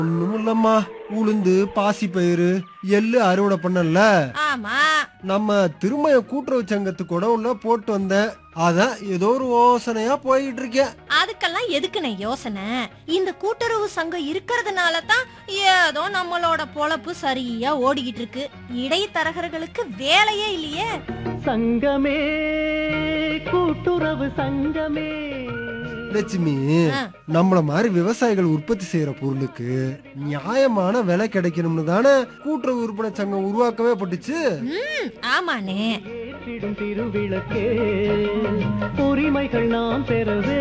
ஒண்ணும் இல்லம்மா உளுந்து பாசி பயிறு எள்ளு அறுவடை பண்ணல ஆமா நம்ம திருமய கூட்டுறவு சங்கத்து குடவுல போட்டு வந்தேன் அதான் ஏதோ ஒரு யோசனையா போயிட்டு இருக்கேன் அதுக்கெல்லாம் எதுக்குண்ணே யோசனை இந்த கூட்டுறவு சங்கம் இருக்கிறதுனால தான் ஏதோ நம்மளோட பொழப்பு சரியா ஓடிக்கிட்டு இருக்கு இடைத்தரகர்களுக்கு வேலையே இல்லையே சங்கமே கூட்டுறவு சங்கமே லட்சுமி ஆ. நம்மள மாதிரி விவசாயிகள் உற்பத்தி செய்யற பொருளுக்கு நியாயமான விலை கிடைக்கணும்னு தானே கூட்டுறவு விற்பனை சங்கம் உருவாக்கவே பட்டுச்சு ம் ஆமாண்ணே ஏற்றிடும் திருவிளக்கே உரிமைகள் நாம் பெறவே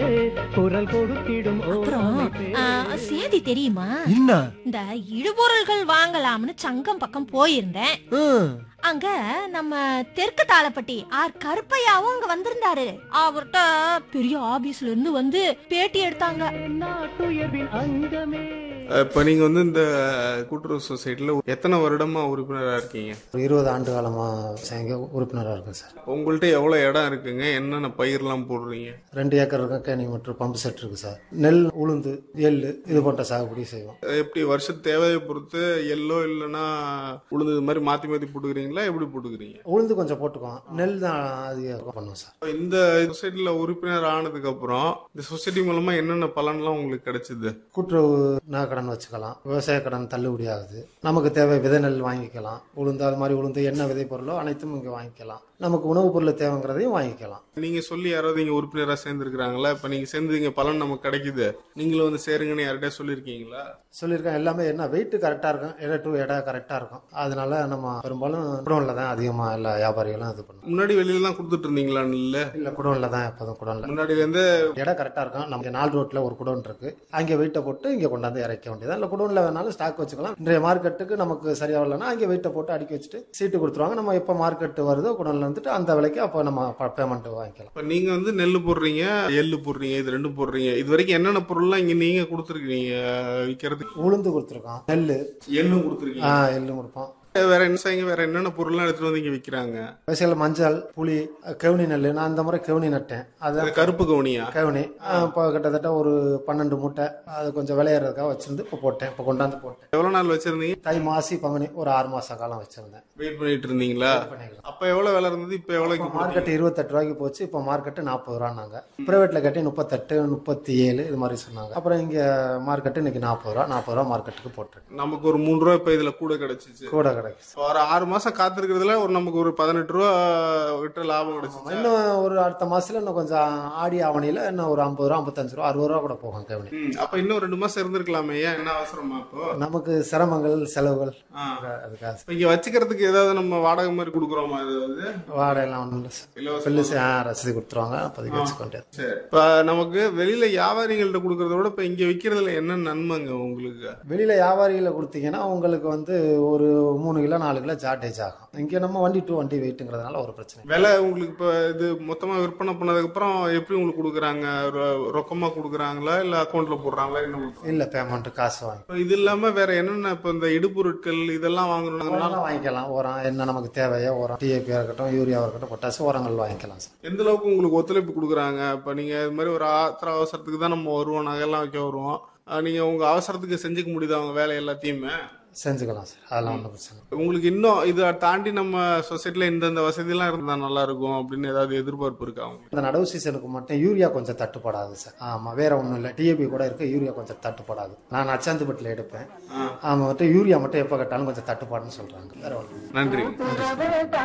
குரல் கொடுத்திடும் அப்புறம் ஓரமைப்பே. ஆ, சேதி தெரியுமா என்ன இந்த இடுபொருள்கள் வாங்கலாம்னு சங்கம் பக்கம் போயிருந்தேன் ஹம், அங்க நம்ம தெற்கு தாளப்பட்டி ஆர் கருப்பையாவும் அங்க வந்திருந்தாரு அவர்கிட்ட பெரிய ஆபீஸ்ல இருந்து வந்து பேட்டி எடுத்தாங்க நாட்டுயர்வின் அங்கமே இப்போ நீங்கள் வந்து இந்த கூட்டுறவு சொசைட்டியில் எத்தனை வருடமா உறுப்பினராக இருக்கீங்க ஒரு இருபது ஆண்டு காலமாக சங்க உறுப்பினராக இருக்கேன் சார் உங்கள்கிட்ட எவ்வளோ இடம் இருக்குங்க என்னென்ன பயிர்லாம் போடுறீங்க ரெண்டு ஏக்கர் இருக்கும் கேணி மற்றும் பம்பு செட் இருக்கு சார் நெல் உளுந்து எள்ளு இது போன்ற சாகுபடி செய்வோம் எப்படி வருஷத்து தேவையை பொறுத்து எல்லோ இல்லைன்னா உளுந்து இது மாதிரி மாற்றி மாற்றி போட்டுக்கிறீங்களா எப்படி போட்டுக்கிறீங்க உளுந்து கொஞ்சம் போட்டுக்குவோம் நெல் தான் அதிகம் பண்ணுவோம் சார் இந்த சொசைட்டியில் உறுப்பினர் ஆனதுக்கு அப்புறம் இந்த சொசைட்டி மூலமா என்னென்ன பலன்லாம் உங்களுக்கு கிடைச்சது கூட்டுறவு நகை கடன் வச்சுக்கலாம் விவசாய கடன் தள்ளுபடி ஆகுது நமக்கு தேவை விதை நெல் வாங்கிக்கலாம் உளுந்து அது மாதிரி உளுந்து என்ன விதை பொருளோ அனைத்தும் இங்கே வாங்கிக்கலாம் நமக்கு உணவுப் பொருள் தேவைங்கிறதையும் வாங்கிக்கலாம் நீங்க சொல்லி யாராவது இங்க உறுப்பினராக சேர்ந்துருக்கிறாங்களா இப்போ நீங்க சேர்ந்தீங்க பலன் நமக்கு கிடைக்குது நீங்களும் வந்து சேருங்கன்னு யார்கிட்டயா சொல்லியிருக்கீங்களா சொல்லியிருக்கேன் எல்லாமே என்ன வெயிட் கரெக்டாக இருக்கும் எடை டு எடை கரெக்டாக இருக்கும் அதனால நம்ம பெரும்பாலும் குடோனில் தான் அதிகமாக எல்லா வியாபாரிகளும் இது பண்ணுவோம் முன்னாடி வெளியில தான் கொடுத்துட்டு இருந்தீங்களா இல்ல இல்லை குடோனில் தான் எப்போதும் குடோனில் முன்னாடில இருந்து இடம் கரெக்டாக இருக்கும் நமக்கு நாலு ரோட்டில் ஒரு குடோன் இருக்கு அங்கே வெயிட்டை போட்டு இங்கே கொண்டாந்து இறக்க வேண்டியது இல்லை குடோனில் வேணாலும் ஸ்டாக் வச்சுக்கலாம் இன்றைய மார்க்கெட்டுக்கு நமக்கு சரியாக இல்லைன்னா அங்கே வெயிட்டை போட்டு அடுக்கி வச்சுட்டு சீட்டு கொடுத்துருவாங்க நம்ம எப்போ மார்க்கெட் வருதோ குடோனில் வந்துட்டு அந்த விலைக்கு அப்போ நம்ம பேமெண்ட் வாங்கிக்கலாம் இப்ப நீங்க வந்து நெல்லு போடுறீங்க எள்ளு போடுறீங்க இது ரெண்டும் போடுறீங்க இது வரைக்கும் என்னென்ன பொருள்லாம் இங்க நீங்க கொடுத்துருக்கீங்க விற்கிறதுக்கு உளுந்து கொடுத்துருக்கோம் நெல் எள்ளும் கொடுத்துருக்கீங்க எள்ளும் கொடுப்போம் வேற என்ன செய்யுங்க வேற என்னென்ன பொருள்லாம் எடுத்துட்டு வந்து இங்க விற்கிறாங்க விவசாயிகள் மஞ்சள் புளி கவுனி நெல் நான் இந்த முறை கவுனி நட்டேன் அதை அது கருப்பு கவுனியா கவுனி இப்போ கிட்டத்தட்ட ஒரு பன்னெண்டு மூட்டை அது கொஞ்சம் விளையாடுறதுக்காக வச்சிருந்து இப்போ போட்டேன் இப்போ கொண்டாந்து போட்டேன் எவ்வளவு நாள் வச்சிருந்தீங்க தை மாசி பங்குனி ஒரு ஆறு மாச காலம் வச்சிருந்தேன் வெயிட் பண்ணிட்டு இருந்தீங்களா பண்ணிக்கலாம் அப்ப எவ்வளவு விலை இருந்தது இப்ப எவ்வளவுக்கு போடுறீங்க? மார்க்கெட் இருபத்தெட்டு ரூபாய்க்கு போச்சு இப்போ மார்க்கெட்டு நாற்பது ரூபான்னாங்க பிரைவேட்ல கட்டி முப்பத்தெட்டு முப்பத்தி ஏழு இது மாதிரி சொன்னாங்க அப்புறம் இங்க மார்க்கெட்டு இன்னைக்கு நாற்பது ரூபா நாற்பது ரூபா மார்க்கெட்டுக்கு போட்டிருக்கு நமக்கு ஒரு மூணு ரூபா இப்ப இதுல கூட கிடைச்சிச்சு கூட கிடைக்குது ஒரு ஆறு மாசம் காத்திருக்கிறதுல ஒரு நமக்கு ஒரு பதினெட்டு ரூபா விட்டு லாபம் கிடைச்சிச்சு இன்னும் ஒரு அடுத்த மாசத்துல இன்னும் கொஞ்சம் ஆடி ஆவணியில இன்னும் ஒரு ஐம்பது ரூபா ஐம்பத்தஞ்சு ரூபா அறுபது ரூபா கூட போகும் கவுனி ம், அப்ப இன்னும் ரெண்டு மாசம் இருந்திருக்கலாமே ஏன் என்ன அவசரமா இப்போ நமக்கு சிரமங்கள் செலவுகள் ஆ. அதுக்காக இப்ப இங்க வச்சுக்கிறதுக்கு ஏதாவது நம்ம வாடகை மாதிரி கொடுக்குறோமா ஏதாவது வாடகைலாம் ஒன்றும் இல்லை சார் இலவசமா? பில்லு ஆ, ரசீது கொடுத்துருவாங்க அப்போதைக்கு வச்சுக்கொண்டே சரி இப்ப நமக்கு வெளியில வியாபாரிகள்ட்ட கொடுக்கறத விட இப்ப இங்க விக்கிறதுல என்ன நன்மைங்க உங்களுக்கு வெளியில வியாபாரிகளை கொடுத்தீங்கன்னா உங்களுக்கு வந்து ஒரு மூணு கிலோ நாலு கிலோ சார்டேஜ் ஆகும் இங்கே நம்ம வண்டி டு வண்டி வெயிட்டுங்கிறதுனால ஒரு பிரச்சனை இல்லை. விலை உங்களுக்கு இப்ப இது மொத்தமா விற்பனை பண்ணதுக்கு அப்புறம் எப்படி உங்களுக்கு கொடுக்குறாங்க ரொ- ரொக்கமா கொடுக்குறாங்களா இல்ல அக்கௌண்ட்ல போடுறாங்களா என்ன கொடுக்குறாங்க? இல்ல பேமெண்ட் காசு வாங்கி இப்ப இது இல்லாம வேற என்னென்ன இப்ப இந்த இடுபொருட்கள் இதெல்லாம் வாங்கணும்னா உரம்லாம் வாங்கிக்கலாம் உரம் என்ன நமக்கு தேவையோ உரம் டிஏபியாக இருக்கட்டும் யூரியாவாக இருக்கட்டும் பொட்டாசு உரங்கள் வாங்கிக்கலாம் சார் எந்த அளவுக்கு உங்களுக்கு ஒத்துழைப்பு கொடுக்குறாங்க இப்ப நீங்க இது மாதிரி ஒரு ஆத்திர அவசரத்துக்கு தான் நம்ம வருவோம் நகையெல்லாம் வைக்க வருவோம் அஹ் நீங்க உங்க அவசரத்துக்கு செஞ்சுக்க முடியுதா அவங்க வேலை எல்லாத்தையுமே செஞ்சுக்கலாம் சார் அதெல்லாம் ஒன்றும் பிரச்சனை இல்லை. உங்களுக்கு இன்னும் இதை தாண்டி நம்ம சொசைட்டில இந்தந்த வசதியெல்லாம் இருந்தா நல்லா இருக்கும் அப்படின்னு ஏதாவது எதிர்பார்ப்பு இருக்கா உங்களுக்கு இந்த நடவு சீசனுக்கு மட்டும் யூரியா கொஞ்சம் தட்டுப்படாது சார் ஆமாம் வேற ஒன்றும் இல்லை டிஏபி கூட இருக்கு யூரியா கொஞ்சம் தட்டுப்படாது நான் அச்சாந்துப்பட்டில் எடுப்பேன் ஆமாம் மட்டும் யூரியா மட்டும் எப்போ கேட்டாலும் கொஞ்சம் தட்டுப்பாடுன்னு சொல்கிறாங்க வேற ஒன்றும் நன்றி